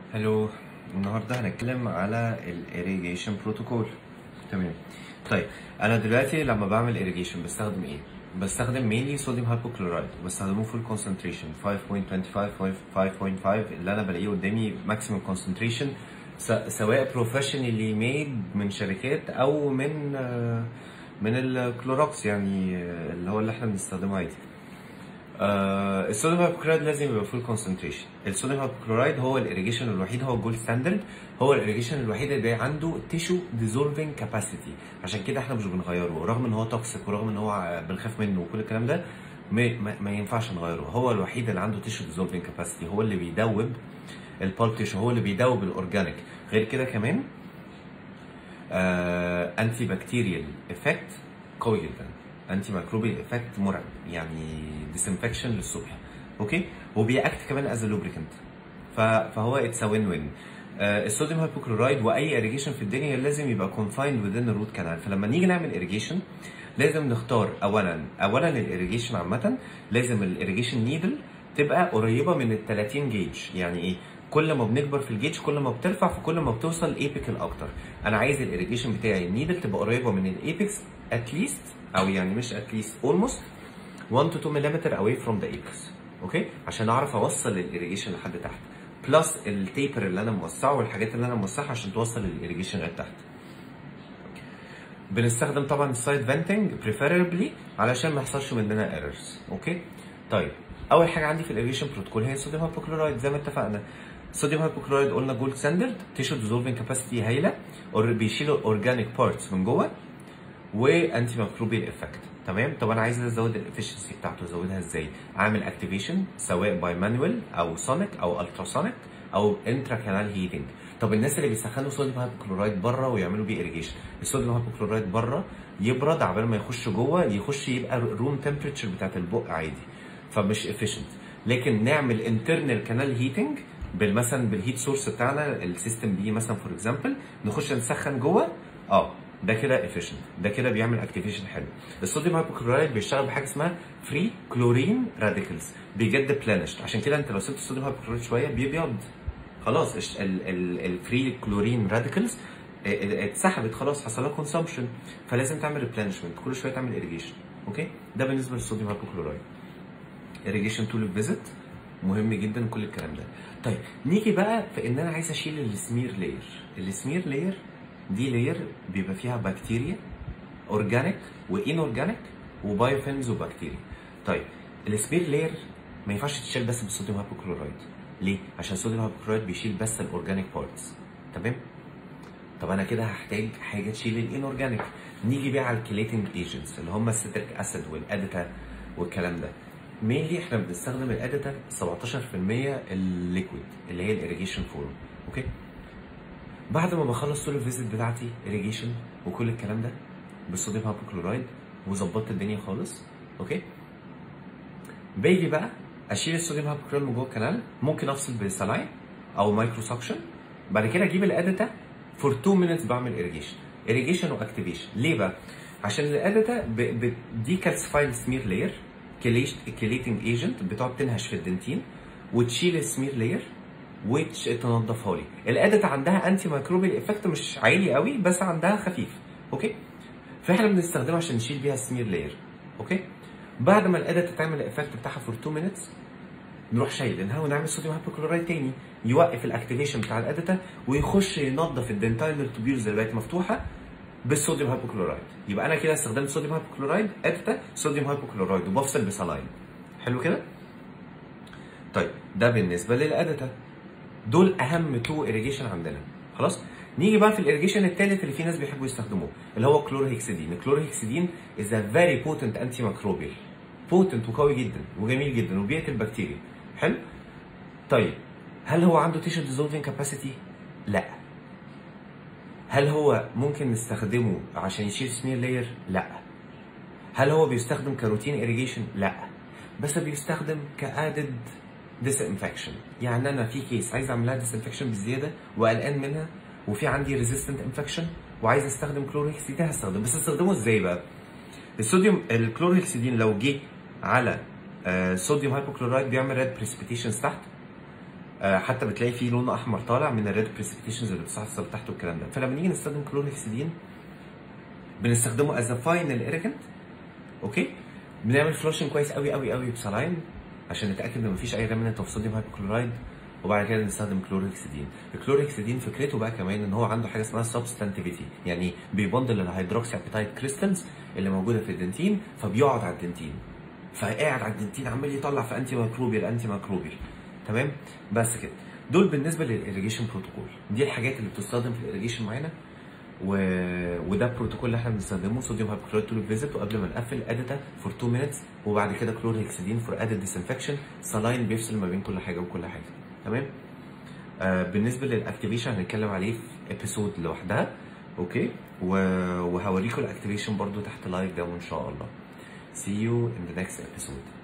هلو النهارده هنتكلم على الاريجيشن بروتوكول تمام طيب انا دلوقتي لما بعمل irrigation بستخدم ايه بستخدم مينلي صوديوم هايبوكلورايد وبستخدمه فول كونسنتريشن 5.25 5.5 اللي انا بلاقيه قدامي ماكسيمم كونسنتريشن سواء بروفيشنالي ميد من شركات او من آه، من الكلوروكس يعني آه، اللي هو اللي احنا بنستخدمه عادي آه، الصوديوم هايبوكلورايد لازم يبقى فول كونسنتريشن الصوديوم هايبوكلورايد هو الاريجيشن الوحيد هو الجولد ستاندرد هو الاريجيشن الوحيد اللي عنده تيشو ديزولفنج كاباسيتي عشان كده احنا مش بنغيره رغم ان هو توكسيك ورغم ان هو بنخاف منه وكل الكلام ده ما, ما, ما ينفعش نغيره هو الوحيد اللي عنده تيشو ديزولفنج كاباسيتي هو اللي بيدوب البالب تيشو هو اللي بيدوب الاورجانيك غير كده كمان انتي بكتيريال افكت قوي جدا انتي ميكروبيال افكت مرعب يعني ديسانفكشن للصبح اوكي وبيأكت كمان از لوبريكنت فهو اتس وين وين الصوديوم هايبوكلورايد واي اريجيشن في الدنيا لازم يبقى كونفايند within الروت كانال فلما نيجي نعمل اريجيشن لازم نختار اولا اولا الاريجيشن عامه لازم الاريجيشن نيدل تبقى قريبه من ال 30 جيج يعني ايه كل ما بنكبر في الجيج كل ما بترفع فكل ما بتوصل ايبيكال اكتر انا عايز الاريجيشن بتاعي النيدل تبقى قريبه من الايبكس اتليست او يعني مش اتليست اولموست 1 to 2 ملم away from the apex اوكي عشان اعرف اوصل الاريجيشن لحد تحت بلس التيبر اللي انا موسعه والحاجات اللي انا موسعها عشان توصل الاريجيشن لغايه تحت بنستخدم طبعا السايد فنتنج بريفيربلي علشان ما يحصلش مننا ايرورز اوكي طيب اول حاجه عندي في الاريجيشن بروتوكول هي الصوديوم هايبوكلورايد زي ما اتفقنا صوديوم هايبوكلورايد قلنا جولد ستاندرد تيشو ديزولفنج كاباسيتي هايله or بيشيلوا اورجانيك بارتس من جوه وانتي ميكروبيال افكت تمام طب انا عايز ازود الافشنسي بتاعته ازودها ازاي اعمل اكتيفيشن سواء باي مانوال او سونيك او التراسونيك او انترا كانال هيتنج طب الناس اللي بيسخنوا صوديوم هايبوكلورايد بره ويعملوا بيه اريجيشن الصوديوم هايبوكلورايد بره يبرد عبال ما يخش جوه يخش يبقى الروم تمبريتشر بتاعت البق عادي فمش افيشنت لكن نعمل انترنال كانال هيتنج مثلا بالهيت سورس بتاعنا السيستم بي مثلا فور اكزامبل نخش نسخن جوه اه ده كده افيشنت ده كده بيعمل اكتيفيشن حلو الصوديوم هايبوكلورايد بيشتغل بحاجه اسمها فري كلورين راديكلز بيجد بلانشت عشان كده انت لو سبت الصوديوم هايبوكلورايد شويه بيبيض خلاص الفري كلورين راديكلز اتسحبت خلاص حصل لها كونسامشن فلازم تعمل ريبلانشمنت كل شويه تعمل اريجيشن اوكي ده بالنسبه للصوديوم هايبوكلورايد اريجيشن طول الفيزيت مهم جدا كل الكلام ده طيب نيجي بقى في ان انا عايز اشيل السمير لاير السمير لاير دي لاير بيبقى فيها بكتيريا اورجانيك وان اورجانيك وبايوفيلمز وبكتيريا طيب السمير لاير ما ينفعش تشيل بس بالصوديوم هايبوكلورايد ليه عشان الصوديوم هايبوكلورايد بيشيل بس الاورجانيك بارتس تمام طب انا كده هحتاج حاجه تشيل الان اورجانيك نيجي بقى على الكليتنج ايجنتس اللي هم السيتريك اسيد والاديتا والكلام ده مينلي احنا بنستخدم الاديتا 17% الليكويد اللي هي الاريجيشن فورم اوكي بعد ما بخلص طول الفيزيت بتاعتي اريجيشن وكل الكلام ده بالصوديوم هايبوكلورايد وظبطت الدنيا خالص اوكي باجي بقى اشيل الصوديوم هايبوكلورايد من جوه الكنال ممكن افصل بسلاين او مايكرو سكشن بعد كده اجيب الاديتا فور 2 minutes بعمل اريجيشن اريجيشن واكتيفيشن ليه بقى عشان الاديتا دي كالسيفايد سمير لاير كليتنج ايجنت بتقعد تنهش في الدنتين وتشيل السمير لاير وتنضفها لي الاديتا عندها انتي ميكروبيال افكت مش عالي قوي بس عندها خفيف اوكي فاحنا بنستخدمها عشان نشيل بيها السمير لاير اوكي بعد ما الاديتا تعمل الافكت بتاعها فور 2 minutes نروح شايلينها ونعمل صوديوم هايبوكلورايد تاني يوقف الاكتيفيشن بتاع الاديتا ويخش ينظف الدنتاينال توبيولز اللي بقت مفتوحه بالصوديوم هايبوكلورايد يبقى انا كده استخدمت صوديوم هايبوكلورايد اديتا صوديوم هايبوكلورايد وبفصل بسلاين حلو كده طيب ده بالنسبه للاديتا دول اهم تو اريجيشن عندنا خلاص نيجي بقى في الاريجيشن الثالث اللي في ناس بيحبوا يستخدموه اللي هو كلورهكسيدين الكلورهكسيدين از ا فيري بوتنت انتي ميكروبيال بوتنت وقوي جدا وجميل جدا وبيقتل بكتيريا حلو طيب هل هو عنده تيشو ديزولفنج كاباسيتي لا هل هو ممكن نستخدمه عشان يشيل سمير لاير لا هل هو بيستخدم كروتين اريجيشن لا بس بيستخدم كادد ديسانفكشن يعني انا في كيس عايز اعمل لها ديسانفكشن بزياده وقلقان منها وفي عندي ريزيستنت انفكشن وعايز استخدم كلورهكسيدين هستخدمه بس استخدمه ازاي بقى الصوديوم الكلورهكسيدين لو جه على آه، صوديوم هايبوكلورايد بيعمل ريد بريسبيتيشنز تحت آه، حتى بتلاقي فيه لون احمر طالع من الريد بريسبيتيشنز اللي بتحصل تحت والكلام ده فلما نيجي نستخدم كلورهكسيدين بنستخدمه از فاينل ايريجنت اوكي بنعمل فلوشنج كويس قوي قوي قوي بسلاين عشان نتاكد ان مفيش اي ريمنت اوف صوديوم هايبوكلورايد وبعد كده نستخدم كلورهكسيدين الكلورهكسيدين فكرته بقى كمان ان هو عنده حاجه اسمها سبستانتيفيتي يعني بيبندل الهيدروكسي ابيتايت كريستالز اللي موجوده في الدنتين فبيقعد على الدنتين فقاعد على الدنتين عمال يطلع في انتي ميكروبيال انتي ميكروبيال تمام بس كده دول بالنسبه للإيريجيشن بروتوكول دي الحاجات اللي بتستخدم في الإيريجيشن معانا و... وده البروتوكول اللي احنا بنستخدمه صوديوم هايبوكلورايد تو فيزيت وقبل ما نقفل اديتا فور 2 مينتس وبعد كده كلورهكسيدين فور ادد ديسانفكشن سلاين بيفصل ما بين كل حاجه وكل حاجه تمام آه بالنسبه للاكتيفيشن هنتكلم عليه في ابيسود لوحدها اوكي و... وهوريكم الاكتيفيشن برضو تحت لايف ده ان شاء الله see you in the next episode